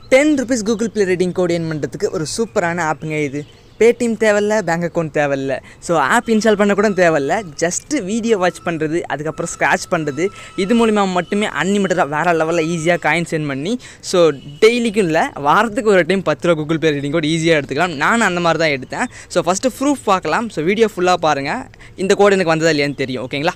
ten rupees Google Play rating code earn பண்ணுறதுக்கு ஒரு சூப்பரான ஆப்புங்க இது பேடிஎம் தேவையில்ல பேங்க் அக்கௌண்ட் தேவையில்ல ஸோ ஆப் இன்ஸ்டால் பண்ண கூட தேவையில்ல ஜஸ்ட்டு வீடியோ வாட்ச் பண்ணுறது அதுக்கப்புறம் ஸ்க்ராட்ச் பண்ணுறது இது மூலிமா மட்டுமே அன்லிமிட்டடாக வேறு லெவலில் ஈஸியாக காயின் சென்ட் பண்ணி ஸோ டெய்லிக்கும் இல்லை வாரத்துக்கு ஒரு டைம் பத்து ரூபா கூகுள் பே ரேட்டிங் கோட் ஈஸியாக எடுத்துக்கலாம் நானும் அந்த மாதிரி தான் எடுத்தேன் ஸோ ஃபஸ்ட்டு ப்ரூஃப் பார்க்கலாம் ஸோ வீடியோ ஃபுல்லாக பாருங்கள் இந்த கோட் எனக்கு வந்ததா இல்லையான்னு தெரியும் ஓகேங்களா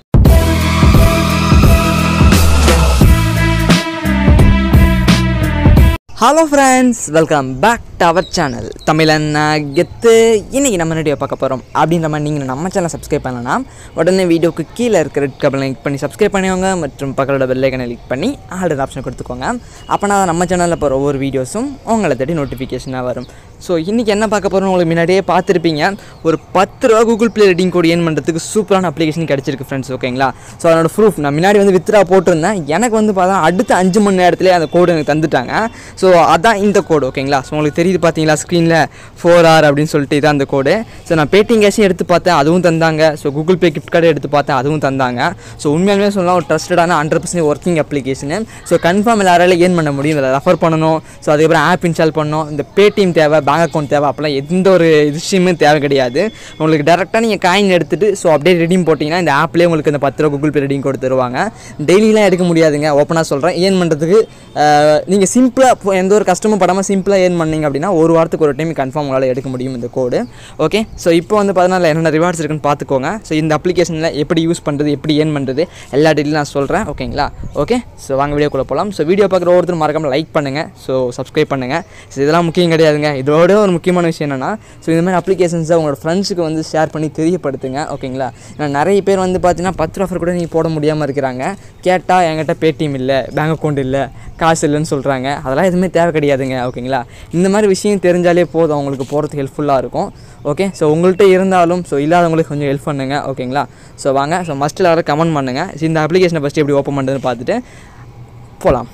hello friends welcome back to our channel Tamizhan Gethu இன்றைக்கி நம்ம வீடியோ பார்க்க போகிறோம் அப்படின்ற மாதிரி நீங்கள் நம்ம சேனல் சப்ஸ்கிரைப் பண்ணலாம் உடனே வீடியோக்கு கீழே இருக்க ரெட் கபலை கிளிக் பண்ணி சப்ஸ்கிரைப் பண்ணிக்கோங்க மற்றும் பக்கத்தோட பெல்லைக்கனை கிளிக் பண்ணி ஆல்ரெடி ஆப்ஷன் கொடுத்துக்கோங்க அப்போனா நம்ம சேனலில் போகிற ஒவ்வொரு வீடியோஸும் உங்களை தேடி நோட்டிஃபிகேஷனாக வரும் ஸோ இன்றைக்கி என்ன பார்க்க போகிறோம் உங்களுக்கு முன்னாடியே பார்த்துருப்பீங்க ஒரு பத்து ரூபா Google Play rating code earn பண்ணுறதுக்கு சூப்பரான அப்ளிகேஷன் கிடச்சிருக்கு ஃப்ரெண்ட்ஸ் ஓகேங்களா ஸோ அதனோட ப்ரூஃப் நான் முன்னாடி வந்து வித்ரா போட்டிருந்தேன் எனக்கு வந்து பார்த்தா அடுத்த அஞ்சு மணி நேரத்துலேயே அந்த கோடு எனக்கு தந்துட்டாங்க ஸோ அதான் இந்த கோடு ஓகேங்களா ஸோ உங்களுக்கு தெரியுது பார்த்தீங்களா ஸ்க்ரீனில் ஃபோர் ஆர் அப்படின்னு சொல்லிட்டு இதான் அந்த கோடு ஸோ நான் பேடிஎம் கேஷையும் எடுத்து பார்த்தேன் அதுவும் தந்தாங்க so Google Pay gift card எடுத்து பார்த்தேன் அதுவும் தந்தாங்க ஸோ உண்மையாலுமே சொல்லலாம் ஒரு ட்ரஸ்டடான hundred percent working application so confirm எல்லாரால ஏன் பண்ண முடியும் இதில் ரெஃபர் பண்ணணும் ஸோ அதுக்கப்புறம் ஆப் இன்ஸ்டால் பண்ணணும் இந்த பேடிஎம் தேவை பேங்க் அக்கௌண்ட் தேவை அப்போலாம் எந்த ஒரு விஷயமே தேவை கிடையாது உங்களுக்கு டேரெக்டாக நீங்கள் காயின் எடுத்துகிட்டு ஸோ அப்படியே ரெடியும் போட்டிங்கன்னா இந்த ஆப்லேயே உங்களுக்கு இந்த பத்து ரூபா கூகுள் பே ரெடியும் கொடுத்து தருவாங்க டெய்லிலாம் எடுக்க முடியாதுங்க ஓப்பனாக சொல்கிறேன் ஏன் பண்ணுறதுக்கு நீங்கள் சிம்பிளாக எந்த ஒரு கஷ்டமும் படாமல் சிம்பிளாக ஏன் பண்ணீங்க அப்படின்னா ஒரு வாரத்துக்கு ஒரு டைம் கன்ஃபார்ம் உங்களால் எடுக்க முடியும் இந்த கோடு ஓகே ஸோ இப்போ வந்து பார்த்தீங்கன்னா என்னென்ன ரிவார்ட்ஸ் இருக்குன்னு பார்த்துக்கோங்க ஸோ இந்த அப்ளிகேஷனில் எப்படி யூஸ் பண்ணுறது எப்படி ஏன் பண்ணுறது எல்லா டீட்டெயிலும் நான் சொல்கிறேன் ஓகேங்களா ஓகே ஸோ வாங்க வீடியோக்குள்ளே போகலாம் ஸோ வீடியோ பார்க்குற ஒவ்வொருத்தரும் மறக்காமல் லைக் பண்ணுங்கள் ஸோ சப்ஸ்கிரைப் பண்ணுங்கள் ஸோ இதெல்லாம் முக்கியம் கிடையாதுங்க இதோட ஒரு முக்கியமான விஷயம் என்னென்னா ஸோ இந்த மாதிரி அப்ளிகேஷன்ஸை உங்களோட ஃப்ரெண்ட்ஸுக்கு வந்து ஷேர் பண்ணி தெரியப்படுத்துங்க ஓகேங்களா ஏன்னா நிறைய பேர் வந்து பார்த்தீங்கன்னா பத்து ரூபா கூட நீங்கள் போட முடியாமல் இருக்கிறாங்க கேட்டால் என்கிட்ட பேடிஎம் இல்லை பேங்க் அக்கௌண்ட் இல்லை காசு இல்லைன்னு சொல்கிறாங்க அதெல்லாம் எதுவுமே தேவை கிடையாதுங்க ஓகேங்களா இந்த மாதிரி விஷயம் தெரிஞ்சாலே போதும் அவங்களுக்கு போகிறதுக்கு ஹெல்ப்ஃபுல்லாக இருக்கும் ஓகே ஸோ உங்கள்கிட்ட இருந்தாலும் ஸோ இல்லாதவங்களுக்கு கொஞ்சம் ஹெல்ப் பண்ணுங்கள் ஓகேங்களா ஸோ வாங்க ஸோ மஸ்ட் எல்லாரும் கமெண்ட் பண்ணுங்கள் ஸோ இந்த அப்ளிகேஷனை ஃபஸ்ட்டு எப்படி ஓப்பன் பண்ணுறதுன்னு பார்த்துட்டு போகலாம்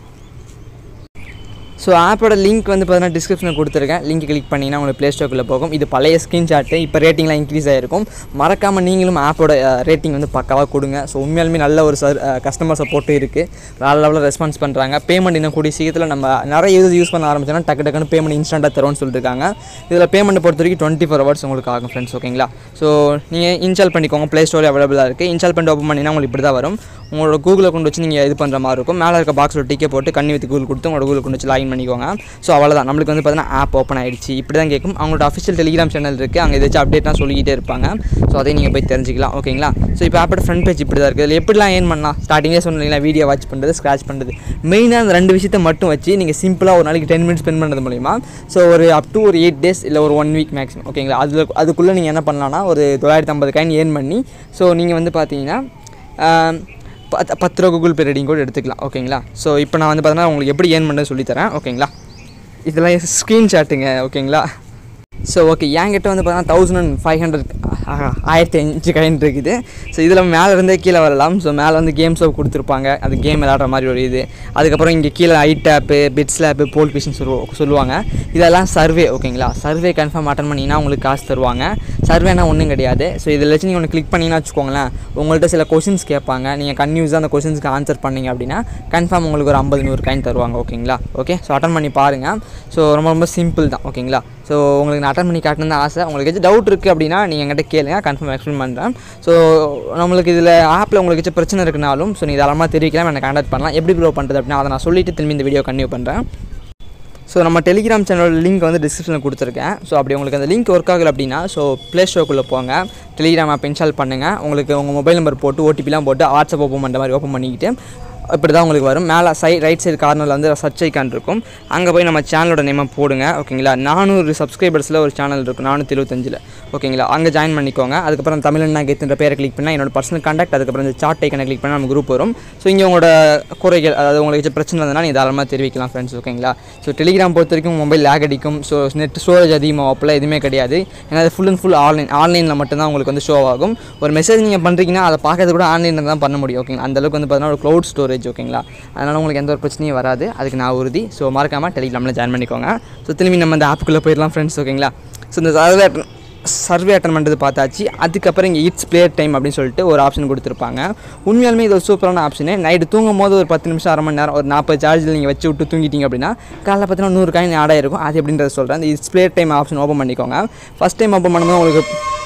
ஸோ ஆப்போட லிங்க் வந்து பார்த்தீங்கன்னா டிஸ்கிரிப்ஷனில் கொடுத்துருக்கேன் லிங்க் கிளிக் பண்ணிங்கன்னா உங்களுக்கு ப்ளே ஸ்டோரில் போகும் இது பழைய ஸ்க்ரீன்ஷாட்டு இப்போ ரேட்டிங்லாம் இன்க்ரீஸ் ஆகிருக்கும் மறக்காமல் நீங்களும் ஆப்போட ரேட்டிங் வந்து பக்காவாக கொடுங்க ஸோ உண்மையாலுமே நல்ல ஒரு சர் கஸ்டமர் சப்போர்ட்டும் இருக்குது வேறு லெவலில் ரெஸ்பான்ஸ் பண்ணுறாங்க பேமெண்ட் இன்னும் கூடிய சீக்கிரத்தில் நம்ம நிறைய யூஸ் யூஸ் பண்ண ஆரம்பிச்சோன்னா டக்கு டக்குன்னு பேமெண்ட் இன்ஸ்டண்ட்டாக தரும்னு சொல்லியிருக்காங்க இதில் பேமெண்ட் பொறுத்த வரைக்கும் டுவெண்ட்டி ஃபோர் ஹவர்ஸ் உங்களுக்கு ஆகும் ஃப்ரெண்ட்ஸ் ஓகேங்களா ஸோ நீங்கள் இன்ஸ்டால் பண்ணிக்கோங்க ப்ளே ஸ்டோர் அவைலபிளாக இருக்குது இன்ஸ்டால் பண்ணிட்டு ஓப்பன் பண்ணிங்கன்னா உங்களுக்கு இப்படி தான் வரும் உங்களோட கூகுளில் கொண்டு வச்சு நீங்கள் இது பண்ணுற மாதிரி இருக்கும் மேலே இருக்க பாக்ஸில் டிக்கெட் போட்டு கண்ணி வித்து கூகுள் கொடுத்து உங்களோட கூகுள் கொண்டு வச்சு லாகின் பண்ணிக்கோங்க ஸோ அவ்வளோதான் நம்மளுக்கு வந்து பார்த்தீங்கன்னா ஆப் ஓப்பன் ஆயிடுச்சு இப்படி தான் கேட்கும் அவங்களோட அஃபிஷியல் டெலிகிராம் சேனல் இருக்குது அங்கே ஏதாச்சும் அப்டேட்லாம் சொல்லிக்கிட்டே இருப்பாங்க ஸோ அதை நீங்கள் போய் தெரிஞ்சிக்கலாம் ஓகேங்களா ஸோ இப்போ ஆப்போட ஃப்ரண்ட் பேஜ் இப்படி தான் இருக்குது இதில் எப்படிலாம் ஏன் பண்ணலாம் ஸ்டார்டிங்கே சொன்னீங்களா வீடியோ வாட்ச் பண்ணுறது ஸ்க்ராச் பண்ணுறது மெயினாக அந்த ரெண்டு விஷயத்தை மட்டும் வச்சு நீங்கள் சிம்பிளாக ஒரு நாளைக்கு டென் மினிட்ஸ் ஸ்பெண்ட் பண்ணுறது மூலிமா ஸோ ஒரு அப் டு ஒரு எயிட் டேஸ் இல்லை ஒரு ஒன் வீக் மேக்ஸிமம் ஓகேங்களா அதில் அதுக்குள்ளே நீங்கள் என்ன பண்ணலாம்னா ஒரு தொள்ளாயிரத்தி ஐம்பது காயின் ஏர்ன் பண்ணி ஸோ நீங்கள் வந்து பார்த்தீங்கன்னா பத்து பத்து ரூபா கூகுள் பே ரெடிங் கூட எடுத்துக்கலாம் ஓகேங்களா ஸோ இப்போ நான் வந்து பார்த்தீங்கன்னா உங்களுக்கு எப்படி ஏர்ன் பண்ணுறது சொல்லித்தரேன் ஓகேங்களா இதெல்லாம் ஸ்க்ரீன்ஷாட்டுங்க ஓகேங்களா ஸோ ஓகே என்கிட்ட வந்து பார்த்தீங்கன்னா தௌசண்ட் அண்ட் ஃபைவ் ஹண்ட்ரட் ஆயிரத்தி அஞ்சு காயின் இருக்குது ஸோ இதில் மேலே இருந்தே கீழே வரலாம் ஸோ மேலே வந்து கேம்ஸ் கொடுத்துருப்பாங்க அது கேம் விளாடுற மாதிரி ஒரு இது அதுக்கப்புறம் இங்கே கீழே ஐ டேப்பு பிட் ஸ்லாப்பு போல் பிஷன் சொல்லுவோம் சொல்லுவாங்க இதெல்லாம் சர்வே ஓகேங்களா சர்வே கன்ஃபார்ம் அட்டன் பண்ணிங்கன்னா உங்களுக்கு காசு தருவாங்க சர்வேனா ஒன்றும் கிடையாது ஸோ இதில் வச்சு நீங்கள் ஒன்று கிளிக் பண்ணிங்கன்னா வச்சுக்கோங்களேன் உங்கள்கிட்ட சில கொஷின்ஸ் கேட்பாங்க நீங்கள் கன்யூஸாக அந்த கொஷின்ஸ்க்கு ஆன்சர் பண்ணீங்க அப்படின்னா கன்ஃபார்ம் உங்களுக்கு ஒரு ஐம்பது நூறு காயின் தருவாங்க ஓகேங்களா ஓகே ஸோ அட்டன் பண்ணி பாருங்கள் ஸோ ரொம்ப ரொம்ப சிம்பிள் தான் ஓகேங்களா ஸோ உங்களுக்கு நான் அட்டன் பண்ணி காட்டணும் தான் ஆசை உங்களுக்கு ஏதாச்சும் டவுட் இருக்குது அப்படின்னா நீங்கள் என்கிட்ட கேளுங்க கன்ஃபார்ம் எக்ஸ்பிளைன் பண்ணுறேன் ஸோ நம்மளுக்கு இதில் ஆப்பில் உங்களுக்கு ஏதாச்சும் பிரச்சனை இருக்குனாலும் ஸோ நீங்கள் தாராளமாக தெரிவிக்கலாம் என்னை கான்டாக்ட் பண்ணலாம் எப்படி ப்ரோ பண்ணுறது அப்படின்னா அதை நான் சொல்லிவிட்டு திரும்பி இந்த வீடியோ கன்டினியூ பண்ணுறேன் ஸோ நம்ம டெலிகிராம் சேனலோட லிங்க் வந்து டிஸ்கிரிப்ஷனில் கொடுத்துருக்கேன் ஸோ அப்படி உங்களுக்கு அந்த லிங்க் ஒர்க் ஆகலை அப்படின்னா ஸோ ப்ளே ஸ்டோருக்குள்ளே போங்க டெலிகிராம் ஆப் இன்ஸ்டால் பண்ணுங்கள் உங்களுக்கு உங்கள் மொபைல் நம்பர் போட்டு ஓடிபிலாம் போட்டு வாட்ஸ்அப் ஓப்பன் பண்ணுற மாதிரி ஓப்பன் பண்ணிக்கிட்டு இப்படி தான் உங்களுக்கு வரும் மேலே சை ரைட் சைடு கார்னரில் வந்து சர்ச் ஐக்கான் இருக்கும் அங்கே போய் நம்ம சேனலோட நேமை போடுங்க ஓகேங்களா நானூறு சப்ஸ்கிரைபர்ஸில் ஒரு சேனல் இருக்கும் நானூற்றி இருபத்தஞ்சில் ஓகேங்களா அங்கே ஜாயின் பண்ணிக்கோங்க அதுக்கப்புறம் தமிழன்னா கெத்துன்ற பேரை கிளிக் பண்ணால் என்னோட பர்சனல் காண்டாக்ட் அதுக்கப்புறம் இந்த சார்ட் ஐக்கனை கிளிக் பண்ணால் நம்ம குரூப் வரும் ஸோ இங்கே உங்களோட குறைகள் அதாவது உங்களுக்கு பிரச்சனை இருந்ததுனா நீ தாராளமாக தெரிவிக்கலாம் ஃப்ரெண்ட்ஸ் ஓகேங்களா ஸோ டெலிகிராம் பொறுத்த வரைக்கும் மொபைல் லேக் அடிக்கும் ஸோ நெட் ஸ்டோரேஜ் அதிகமாக அப்போலாம் எதுவுமே கிடையாது ஏன்னா அது ஃபுல் அண்ட் ஃபுல் ஆன்லைன் ஆன்லைனில் மட்டும்தான் உங்களுக்கு வந்து ஷோ ஆகும் ஒரு மெசேஜ் நீங்கள் பண்ணுறீங்கன்னா அதை பார்க்கறது கூட ஆன்லைனில் தான் பண்ண முடியும் ஓகேங்களா அந்தளவுக்கு வந்து பார்த்தீங்கன்னா ஒரு க்ளவுட் ஸ்டோரேஜ் ஓகேங்களா அதனால் உங்களுக்கு எந்த ஒரு பிரச்சனையும் வராது அதுக்கு நான் உறுதி ஸோ மறக்காமல் டெலிகிராமில் ஜாயின் பண்ணிக்கோங்க ஸோ திரும்பி நம்ம அந்த ஆப்புக்குள்ளே போயிடலாம் ஃப்ரெண்ட்ஸ் ஓகேங்களா ஸோ இந்த சர்வே சர்வே அட்டன் பண்ணுறது பார்த்தாச்சு அதுக்கப்புறம் இங்கே இட்ஸ் பிளே டைம் அப்படின்னு சொல்லிட்டு ஒரு ஆப்ஷன் கொடுத்துருப்பாங்க உண்மையாலுமே இது ஒரு சூப்பரான ஆப்ஷனு நைட்டு தூங்கும் போது ஒரு பத்து நிமிஷம் அரை மணி நேரம் ஒரு நாற்பது சார்ஜில் நீங்கள் வச்சு விட்டு தூங்கிட்டீங்க அப்படின்னா காலைல பார்த்தீங்கன்னா நூறு காயின் ஆட் ஆயிருக்கும் அது எப்படின்றத சொல்கிறேன் அந்த it's play time option open பண்ணிக்கோங்க ஃபஸ்ட் டைம் ஓப்பன் பண்ணும்போது உங்களுக்கு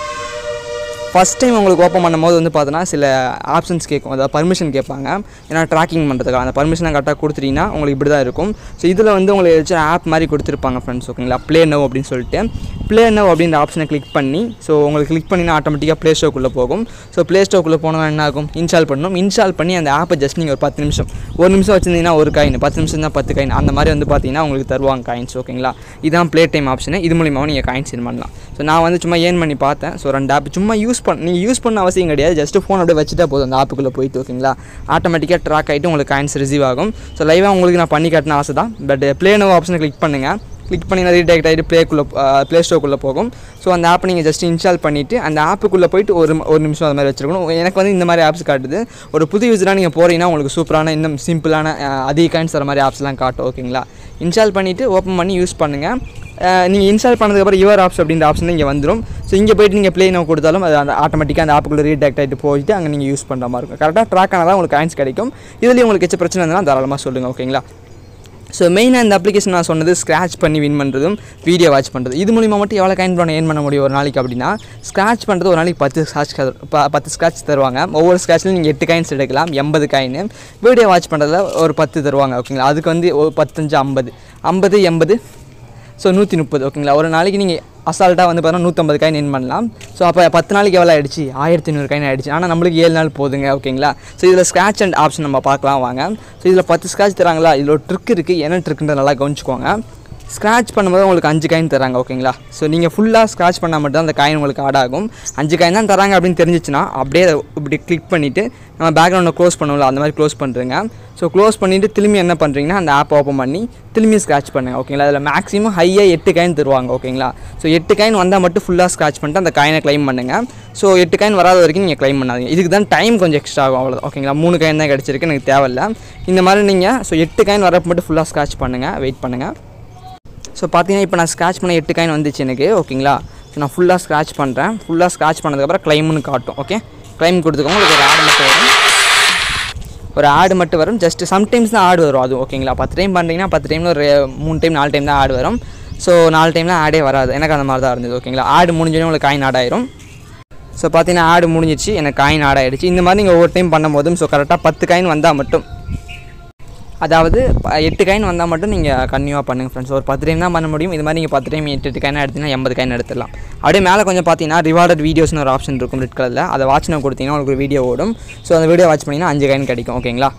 ஃபஸ்ட் டைம் உங்களுக்கு ஓப்பன் பண்ணும்போது வந்து பார்த்தோன்னா சில ஆப்ஷன்ஸ் கேட்கும் அதாவது பர்மிஷன் கேட்பாங்க ஏன்னா ட்ராக்கிங் பண்ணுறதுக்காக அந்த பர்மிஷனை கரெக்டாக கொடுத்துட்டீங்கன்னா உங்களுக்கு இப்படி தான் இருக்கும் ஸோ இதில் வந்து உங்களுக்கு ஏதாச்சும் ஆப் மாதிரி கொடுத்துருப்பாங்க ஃப்ரெண்ட்ஸ் ஓகேங்களா ப்ளே நவ் அப்படின்னு சொல்லிட்டு ப்ளே நவ் அப்படின்ற ஆப்ஷனை கிளிக் பண்ணி ஸோ உங்களுக்கு கிளிக் பண்ணினா ஆட்டோமேட்டிக்காக ப்ளே ஸ்டோக்குள்ளே போகும் ஸோ ப்ளே ஸ்டோக்குள்ளே போனால் என்ன ஆகும் இன்ஸ்டால் பண்ணணும் இன்ஸ்டால் பண்ணி அந்த ஆப்பை ஜஸ்ட் நீங்கள் ஒரு பத்து நிமிஷம் ஒரு நிமிஷம் வச்சிருந்தீங்கன்னா ஒரு காயின் பத்து நிமிஷம் தான் பத்து காயின் அந்த மாதிரி வந்து பார்த்தீங்கன்னா உங்களுக்கு தருவாங்க காயின்ஸ் ஓகேங்களா இதான் ப்ளே டைம் ஆப்ஷனு இது மூலியமாகவும் நீங்கள் காயின்ஸ் இது பண்ணலாம் ஸோ நான் வந்து சும்மா ஏர்ன் பண்ணி பார்த்தேன் ஸோ ரெண்டு ஆப் சும்மா யூஸ் பண்ண நீங்கள் யூஸ் பண்ண அவசியம் கிடையாது ஜஸ்ட் ஃபோன் அப்படியே வச்சுட்டா போதும் அந்த ஆப்புக்குள்ளே போயிட்டு ஓகேங்களா ஆட்டோமேட்டிக்காக ட்ராக் ஆகிட்டு உங்களுக்கு காயின்ஸ் ரிசீவ் ஆகும் ஸோ லைவாக உங்களுக்கு நான் பண்ணி காட்டின ஆசை தான் பட் ப்ளே நோ ஆப்ஷனை கிளிக் பண்ணுங்கள் கிளிக் பண்ணி ரீடேக்ட் ஆகிட்டு ப்ளேக்குள்ளே ப்ளே ஸ்டோக்குள்ளே போகும் ஸோ அந்த ஆப்பை நீங்கள் ஜஸ்ட் இன்ஸ்டால் பண்ணிவிட்டு அந்த ஆப்புக்குள்ளே போயிட்டு ஒரு ஒரு நிமிஷம் அது மாதிரி வச்சிருக்கணும் எனக்கு வந்து இந்த மாதிரி ஆப்ஸ் காட்டுது ஒரு புது யூஸராக நீங்கள் போகிறீங்கன்னா உங்களுக்கு சூப்பரான இன்னும் சிம்பிளான அஹ், அதிக காயின்ஸ் தர மாதிரி ஆப்ஸ்லாம் காட்டும் ஓகேங்களா இன்ஸ்டால் பண்ணிவிட்டு ஓப்பன் பண்ணி யூஸ் பண்ணுங்கள் நீங்கள் இன்ஸ்டால் பண்ணதுக்கப்புறம் யுவர் ஆப்ஸ் அப்படின்ற ஆப்ஷன் இங்கே வந்துடும் ஸோ இங்கே போயிட்டு நீங்கள் ப்ளே நோ கொடுத்தாலும் அது அந்த ஆட்டோமேட்டிக்காக அந்த ஆப்புக்குள்ளே ரீடேக்ட் ஆகிட்டு போயிட்டு அங்கே நீங்கள் யூஸ் பண்ணுற மாதிரி இருக்கும் கரெக்டாக ட்ராக் ஆனால் தான் உங்களுக்கு காயின்ஸ் கிடைக்கும் இதுலேயும் உங்களுக்கு எச்ச பிரச்சனை இருந்தால் தாராளமாக சொல்லுங்கள் ஓகேங்களா ஸோ மெயினாக இந்த அப்ளிகேஷன் நான் சொன்னது ஸ்க்ராட்ச் பண்ணி வின் பண்ணுறதும் வீடியோ வாட்ச் பண்ணுறது இது மூலிமா மட்டும் எவ்வளோ காயின் பண்ண ஏர்ன் பண்ண முடியும் ஒரு நாளைக்கு அப்படின்னா ஸ்க்ராட்ச் பண்ணுறது ஒரு நாளைக்கு பத்து ஸ்க்ராட்ச் பத்து ஸ்க்ராட்ச் தருவாங்க ஒவ்வொரு ஸ்க்ராட்ச்லையும் நீங்கள் எட்டு காயின்ஸ் எடுக்கலாம் எண்பது காயின் வீடியோ வாட்ச் பண்ணுறதுல ஒரு பத்து தருவாங்க ஓகேங்களா அதுக்கு வந்து ஒரு பத்தஞ்சு ஐம்பது ஐம்பது எண்பது ஸோ நூற்றி முப்பது ஓகேங்களா ஒரு நாளைக்கு நீங்கள் அசால்ட்டாக வந்து பார்த்தீங்கன்னா நூற்றம்பது காயின் என் பண்ணலாம் ஸோ அப்போ பத்து நாளைக்கு எவ்வளோ ஆயிடுச்சு ஆயிரத்தி ஐநூறு காயின் ஆயிடுச்சு ஆனால் நம்மளுக்கு ஏழு நாள் போதுங்க ஓகேங்களா ஸோ இதில் ஸ்க்ராட்ச் அண்ட் ஆப்ஷன் நம்ம பார்க்கலாம் வாங்க ஸோ இதில் பத்து ஸ்க்ராட்ச் தராங்களா இதில் ஒரு ட்ரிக் இருக்குது என்ன ட்ரிக்குன்றத நல்லா கவனிச்சுக்கோங்க ஸ்க்ராட்ச் பண்ணும்போது உங்களுக்கு அஞ்சு காயின் தராங்க ஓகேங்களா ஸோ நீங்கள் ஃபுல்லாக ஸ்க்ராட்ச் பண்ணால் மட்டும் தான் அந்த காயின் உங்களுக்கு ஆட் ஆகும் அஞ்சு காயின் தான் தராங்க அப்படின்னு தெரிஞ்சிச்சுன்னா அப்படியே அதை இப்படி கிளிக் பண்ணிவிட்டு நம்ம பேக்ரவுண்டை க்ளோஸ் பண்ணுவோம்ல அந்த மாதிரி க்ளோஸ் பண்ணுறேங்க ஸோ க்ளோஸ் பண்ணிவிட்டு திரும்பி என்ன பண்ணுறீங்கன்னா அந்த ஆப் ஓப்பன் பண்ணி திரும்பி ஸ்க்ராட்ச் பண்ணுங்க ஓகேங்களா அதில் மேக்ஸிமம் ஹையாக எட்டு காயின் தருவாங்க ஓகேங்களா ஸோ எட்டு காயின் வந்தால் மட்டும் ஃபுல்லாக ஸ்க்ராட்ச் பண்ணிட்டு அந்த காயினை க்ளைம் பண்ணுங்கள் ஸோ எட்டு காயின் வராத வரைக்கும் நீங்கள் க்ளைம் பண்ணாதீங்க இதுக்கு தான் டைம் கொஞ்சம் எக்ஸ்ட்ரா ஆகும் அவ்வளோதான் ஓகேங்களா மூணு காயின் தான் கிடச்சிருக்கு எனக்கு தேவையில்ல இந்த மாதிரி நீங்கள் ஸோ எட்டு காயின் வரப்போ மட்டும் ஃபுல்லாக ஸ்க்ராட்ச் பண்ணுங்கள் வெயிட் பண்ணுங்கள் ஸோ பார்த்தீங்கன்னா இப்போ நான் ஸ்க்ராட்ச் பண்ண எட்டு காயின் வந்துச்சு எனக்கு ஓகேங்களா ஸோ நான் ஃபுல்லாக ஸ்க்ராட்ச் பண்ணுறேன் ஃபுல்லாக ஸ்க்ராட்ச் பண்ணதுக்கப்புறம் க்ளைம்னு காட்டும் ஓகே க்ளைம் கொடுத்துக்கோங்க உங்களுக்கு ஒரு ஆடு மட்டும் வரும் ஒரு ஆடு மட்டும் வரும் ஜஸ்ட் சம்டைம்ஸ் தான் ஆடு வரும் அது ஓகேங்களா பத்து டைம் பண்ணுறீங்கன்னா பத்து டைமில் ஒரு மூணு டைம் நாலு டைம் தான் ஆடு வரும் ஸோ நாலு டைம்லாம் ஆடே வராது எனக்கு அந்த மாதிரி தான் இருந்தது ஓகேங்களா ஆடு முடிஞ்சோடனே உங்களுக்கு காயின் ஆட் ஆயிரும் ஸோ பார்த்தீங்கன்னா ஆடு முடிஞ்சிச்சு எனக்கு காயின் ஆட் ஆயிடுச்சு இந்த மாதிரி நீங்கள் ஒவ்வொரு டைம் பண்ணும்போதும் ஸோ கரெக்டாக பத்து காயின் வந்தால் மட்டும் அதாவது ப- எட்டு காயின் வந்தால் மட்டும் நீங்கள் கன்னியூவாக பண்ணுங்கள் ஃப்ரெண்ட்ஸ் ஒரு பத்து டைம் தான் பண்ண முடியும் இது மாதிரி நீங்கள் பத்து டைம் எட்டு எட்டு காயின் எடுத்தீங்கன்னா எண்பது காயின் எடுத்துடலாம் அப்படியே மேலே கொஞ்சம் பார்த்தீங்கன்னா ரிவார்டட் வீடியோஸ்னு ஒரு ஆப்ஷன் இருக்கும் ரெட் கலரில் அதை வாட்ச் நான் கொடுத்தீங்கன்னா உங்களுக்கு ஒரு வீடியோ ஓடும் ஸோ அந்த வீடியோ வாட்ச் பண்ணிங்கன்னா அஞ்சு காயின் கிடைக்கும் ஓகேங்களா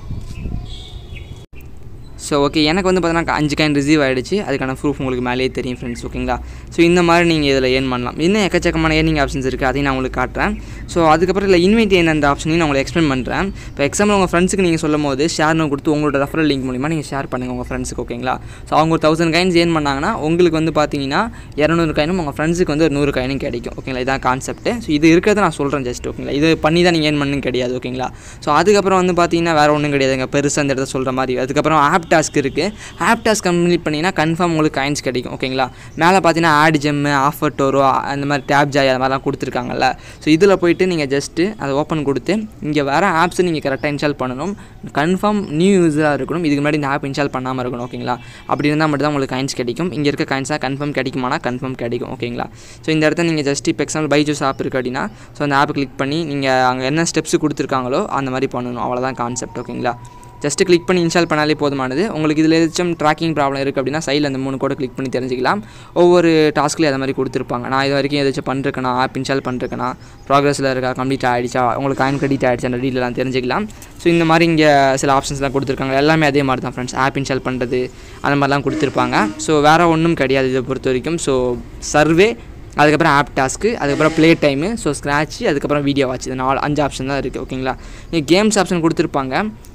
ஸோ ஓகே எனக்கு வந்து பார்த்தீங்கன்னா அஞ்சு காயின் ரிசீவ் ஆகிடுச்சு அதுக்கான ப்ரூஃப் உங்களுக்கு மேலேயே தெரியும் ஃப்ரெண்ட்ஸ் ஓகேங்களா ஸோ இந்த மாதிரி நீங்கள் இதில் ஏர்ன் பண்ணலாம் இன்னும் எக்கச்சக்கமான ஏர்னிங் ஆப்ஷன்ஸ் இருக்குது அதையும் நான் உங்களுக்கு காட்டுறேன் ஸோ அதுக்கப்புறம் இல்லை இன்வைட் என்ன அந்த ஆப்ஷனையும் நான் உங்களுக்கு எக்ஸ்பிளைன் பண்ணுறேன் இப்போ எக்ஸாம்பிள் உங்கள் ஃப்ரெண்ட்ஸுக்கு நீங்கள் சொல்லும் போது ஷேர்னு கொடுத்து உங்களோட ரெஃபரல் லிங்க் மூலிமா நீங்கள் ஷேர் பண்ணுங்கள் உங்கள் ஃப்ரெண்ட்ஸுக்கு ஓகேங்களா ஸோ அவங்க ஒரு தௌசண்ட் காயின்ஸ் ஏர்ன் பண்ணாங்கன்னா உங்களுக்கு வந்து பார்த்தீங்கன்னா இரநூறு காயினும் உங்கள் ஃப்ரெண்ட்ஸுக்கு வந்து ஒரு நூறு காயினும் கிடைக்கும் ஓகேங்களா இதான் கான்செப்ட் ஸோ இது இருக்கிறத நான் சொல்கிறேன் ஜஸ்ட் ஓகேங்களா இது பண்ணி தான் நீங்கள் ஏர்ன் பண்ணணும் கிடையாது ஓகேங்களா ஸோ அதுக்கப்புறம் வந்து பார்த்தீங்கன்னா வேறு ஒன்றும் கிடையாதுங்க பெருசாக அந்த இடத்த சொல்கிற மாதிரி அதுக்கப்புறம் ஆப் டாஸ்க் இருக்குது ஆப் டாஸ்க் கம்ப்ளீட் பண்ணிங்கன்னா கன்ஃபார்ம் உங்களுக்கு காயின்ஸ் கிடைக்கும் ஓகேங்களா மேலே பார்த்தீங்கன்னா ஆட் ஜெம்மு ஆஃபர் டோரோ அந்த மாதிரி டேப் ஜாய் அது மாதிரிலாம் கொடுத்துருக்காங்கல்ல ஸோ இதில் போயிட்டு நீங்கள் ஜஸ்ட்டு அதை ஓப்பன் கொடுத்து இங்கே வர ஆப்ஸை நீங்கள் கரெக்டாக இன்ஸ்டால் பண்ணணும் கன்ஃபார்ம் நியூ யூஸராக இருக்கணும் இதுக்கு முன்னாடி இந்த ஆப் இன்ஸ்டால் பண்ணாமல் இருக்கணும் ஓகேங்களா அப்படி இருந்தால் மட்டும் தான் உங்களுக்கு காயின்ஸ் கிடைக்கும் இங்கே இருக்க காயின்ஸாக கன்ஃபார்ம் கிடைக்குமானா கன்ஃபார்ம் கிடைக்கும் ஓகேங்களா ஸோ இந்த இடத்த நீங்கள் ஜஸ்ட் இப்போ எக்ஸாம்பிள் பைஜூஸ் ஆப் இருக்குது அப்படின்னா ஸோ அந்த ஆப்பை கிளிக் பண்ணி நீங்கள் அங்கே என்ன ஸ்டெப்ஸ் கொடுத்துருக்காங்களோ அந்த மாதிரி பண்ணணும் அவ்வளோதான் கான்செப்ட் ஓகேங்களா ஜஸ்ட்டு கிளிக் பண்ணி இன்ஸ்டால் பண்ணாலே போதுமானது உங்களுக்கு இதில் ஏதாச்சும் ட்ராக்கிங் ப்ராப்ளம் இருக்குது அப்படின்னா சைடில் அந்த மூணு கூட கிளிக் பண்ணி தெரிஞ்சிக்கலாம் ஒவ்வொரு டாஸ்க்லேயும் அதை மாதிரி கொடுத்துருப்பாங்க நான் இது வரைக்கும் ஏதாச்சும் பண்ணிருக்கேனா ஆப் இன்ஸ்டால் பண்ணிருக்கேனா ப்ராக்ரஸில் இருக்கா கம்ப்ளீட் ஆகிடுச்சா உங்களுக்கு காயின் கிரெடிட் ஆகிடுச்சா அந்த டீட்டெயிலாம் தெரிஞ்சிக்கலாம் ஸோ இந்த மாதிரி இங்கே சில ஆப்ஷன்ஸ்லாம் கொடுத்துருக்காங்க எல்லாமே அதே மாதிரி தான் ஃப்ரெண்ட்ஸ் ஆப் இன்ஸ்டால் பண்ணுறது அந்த மாதிரிலாம் கொடுத்துருப்பாங்க ஸோ வேறு ஒன்றும் கிடையாது இதை பொறுத்த வரைக்கும் ஸோ சர்வே அதுக்கப்புறம் ஆப் டாஸ்க்கு அதுக்கப்புறம் ப்ளே டைமு ஸோ ஸ்க்ராட்ச் அதுக்கப்புறம் வீடியோ வாட்ச் இது நாலு அஞ்சு ஆப்ஷன் தான் இருக்குது ஓகேங்களா நீங்கள் கேம்ஸ் ஆப்ஷன் கொடுத்துருப்பாங்க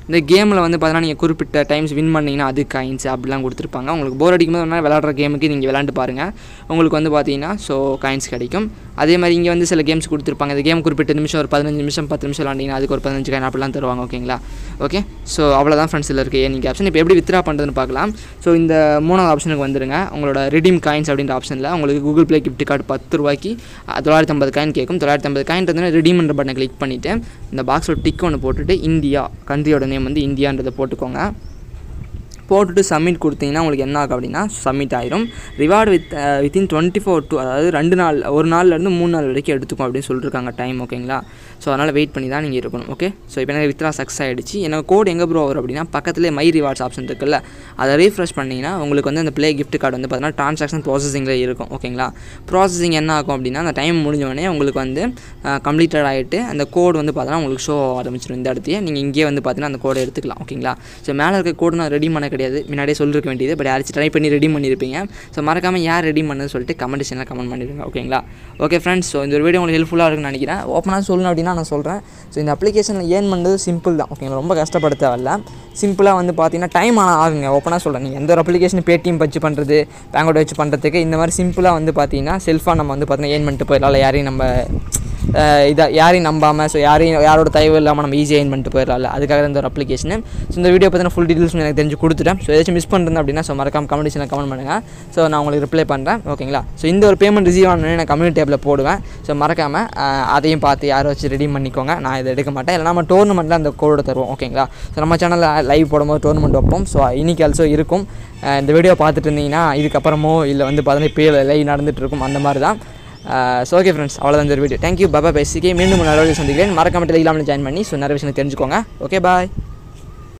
இந்த கேமில் வந்து பார்த்தீங்கன்னா நீங்கள் குறிப்பிட்ட டைம்ஸ் வின் பண்ணிங்கன்னா அது காயின்ஸ் அப்படிலாம் கொடுத்துருப்பாங்க உங்களுக்கு போர் அடிக்கும் போது விளையாடுற கேமுக்கு நீங்கள் விளாண்டு பாருங்கள் உங்களுக்கு வந்து பார்த்தீங்கன்னா ஸோ காயின்ஸ் கிடைக்கும் அதே மாதிரி இங்கே வந்து சில கேம்ஸ் கொடுத்துருப்பாங்க இந்த கேம் குறிப்பிட்ட நிமிஷம் ஒரு பதினஞ்சு நிமிஷம் பத்து நிமிஷம் விளாண்டிங்கன்னா அதுக்கு ஒரு பதினஞ்சு காயின் அப்படிலாம் தருவாங்க ஓகேங்களா ஓகே ஸோ அவ்வளோதான் ஃப்ரெண்ட்ஸில் இருக்க ஏர்னிங் ஆப்ஷன் இப்போ எப்படி வித்ரா பண்ணுறதுன்னு பார்க்கலாம் ஸோ இந்த மூணாவது ஆப்ஷனுக்கு வந்துருங்க உங்களோட ரெடீம் காயின்ஸ் அப்படின்ற ஆப்ஷனில் உங்களுக்கு கூகுள் ப்ளே கிஃப்ட் கார்டு பத்து ரூபாய்க்கு அஹ், தொள்ளாயிரத்தி ஐம்பது காயின் கேட்கும் தொள்ளாயிரத்தி ஐம்பது காயின் இருந்ததுன்னா ரெடீம்ன்ற பட்டனை கிளிக் பண்ணிவிட்டு இந்த பாக்ஸோட டிக் ஒன்று போட்டுட்டு இந்தியா கண்ட்ரியோட நேம் வந்து இந்தியான்றதை போட்டுக்கோங்க போட்டுட்டு சப்மிட் கொடுத்தீங்கன்னா உங்களுக்கு என்ன ஆகும் அப்படின்னா சப்மிட் ஆயிரும் reward with within twenty four two அதாவது ரெண்டு நாள் ஒரு நாள்லேருந்து மூணு நாள் வரைக்கும் எடுத்துக்கும் அப்படின்னு சொல்லியிருக்காங்க டைம் ஓகேங்களா ஸோ அதனால் வெயிட் பண்ணி தான் நீங்கள் இருக்கணும் ஓகே ஸோ இப்போ எனக்கு வித்ரா சக்ஸஸ் ஆகிடுச்சு எனக்கு கோட் எங்கே ப்ரோ வரும் அப்படின்னா பக்கத்துலேயே மை ரிவார்ட்ஸ் ஆப்ஷன் இருக்குல்ல அதை ரீஃப்ரெஷ் பண்ணிங்கன்னா உங்களுக்கு வந்து அந்த ப்ளே கிஃப்ட் கார்டு வந்து பார்த்தீங்கன்னா ட்ரான்சாக்ஷன் ப்ராசஸிங்கில் இருக்கும் ஓகேங்களா ப்ராசஸிங் என்ன ஆகும் அப்படின்னா அந்த டைம் முடிஞ்சோடனே உங்களுக்கு வந்து கம்ப்ளீட்டட் ஆகிட்டு அந்த கோடு வந்து பார்த்தீங்கன்னா உங்களுக்கு ஷோ ஆரம்பிச்சிடும் இந்த இடத்தையே நீங்கள் இங்கேயே வந்து பார்த்தீங்கன்னா அந்த கோடை எடுத்துக்கலாம் ஓகேங்களா ஸோ மேலே இருக்க கோடு நான் ரெடி பண்ண கிடையாது முன்னாடியே சொல்லிருக்க வேண்டியது பட் யாராச்சும் ட்ரை பண்ணி ரெடி பண்ணியிருப்பீங்க ஸோ மறக்காமல் யார் ரெடி பண்ணது சொல்லிட்டு கமெண்ட் செக்ஷனில் கமெண்ட் பண்ணிடுங்க ஓகேங்களா ஓகே ஃப்ரெண்ட்ஸ் ஸோ இந்த ஒரு வீடியோ உங்களுக்கு ஹெல்ப்ஃபுல்லாக இருக்குன்னு நினைக்கிறேன் ஓப்பனாக சொல்லணும் அப்படின்னா நான் சொல்கிறேன் ஸோ இந்த அப்ளிகேஷனில் ஏர்ன் பண்ணுறது சிம்பிள் தான் ஓகேங்களா ரொம்ப கஷ்டப்பட தேவையில்ல சிம்பிளாக வந்து பார்த்தீங்கன்னா டைம் ஆனால் ஆகுங்க ஓப்பனாக சொல்கிறேன் நீங்கள் எந்த ஒரு அப்ளிகேஷன் பேடிஎம் வச்சு பண்ணுறது பேங்கோட வச்சு பண்ணுறதுக்கு இந்த மாதிரி சிம்பிளாக வந்து பார்த்தீங்கன்னா செல்ஃபாக நம்ம வந்து பார்த்தீங்கன்னா ஏர்ன் பண்ணிட்டு போயிடலாம் யாரையும் நம்ம இதை யாரையும் நம்பாமல் ஸோ யாரையும் யாரோட தயவு இல்லாமல் நம்ம ஈஸியாக ஏர்ன் பண்ணிட்டு போயிடலாம்ல அதுக்காக தான் இந்த ஒரு அப்ளிகேஷன் ஸோ இந்த வீடியோ பற்றின ஃபுல் டீட்டெயில்ஸ் எனக்கு தெரிஞ்சு கொடுத்துட்டேன் ஸோ ஏதாச்சும் மிஸ் பண்ணுறது அப்படின்னா ஸோ மறக்காம கமெண்ட்ஸில் கமெண்ட் பண்ணுங்கள் ஸோ நான் உங்களுக்கு ரிப்ளை பண்ணுறேன் ஓகேங்களா ஸோ இந்த ஒரு பேமெண்ட் ரிசீவ் ஆனோடனே நான் கம்யூனிட்டி டேப்பில் போடுவேன் ஸோ மறக்காமல் அதையும் பார்த்து யாரை வச்சு ரெடி பண்ணிக்கோங்க நான் இதை எடுக்க மாட்டேன் இல்லை நம்ம டோர்னமெண்ட்டில் அந்த கோடை தருவோம் ஓகேங்களா ஸோ நம்ம சேனலில் லைவ் போடும்போது டோர்னமெண்ட் வைப்போம் ஸோ இன்னைக்கு ஆல்சோ இருக்கும் அஹ் இந்த வீடியோ பார்த்துட்டு இருந்தீங்கன்னா இதுக்கப்புறமோ இல்லை வந்து பார்த்தீங்கன்னா இப்போ லைவ் நடந்துட்டு இருக்கும் அந்த மாதிரி தான் ஸோ ஓகே ஃப்ரெண்ட்ஸ் அவ்வளோதான் இந்த வீடியோ தேங்க்யூ பாபா பேசிக்கே மீண்டும் நல்ல வீடியோ சந்திக்கிறேன் மறக்காம டெலிகிராமில் ஜாயின் பண்ணி ஸோ நிறைய விஷயம் தெரிஞ்சுக்கோங்க ஓகே பாய்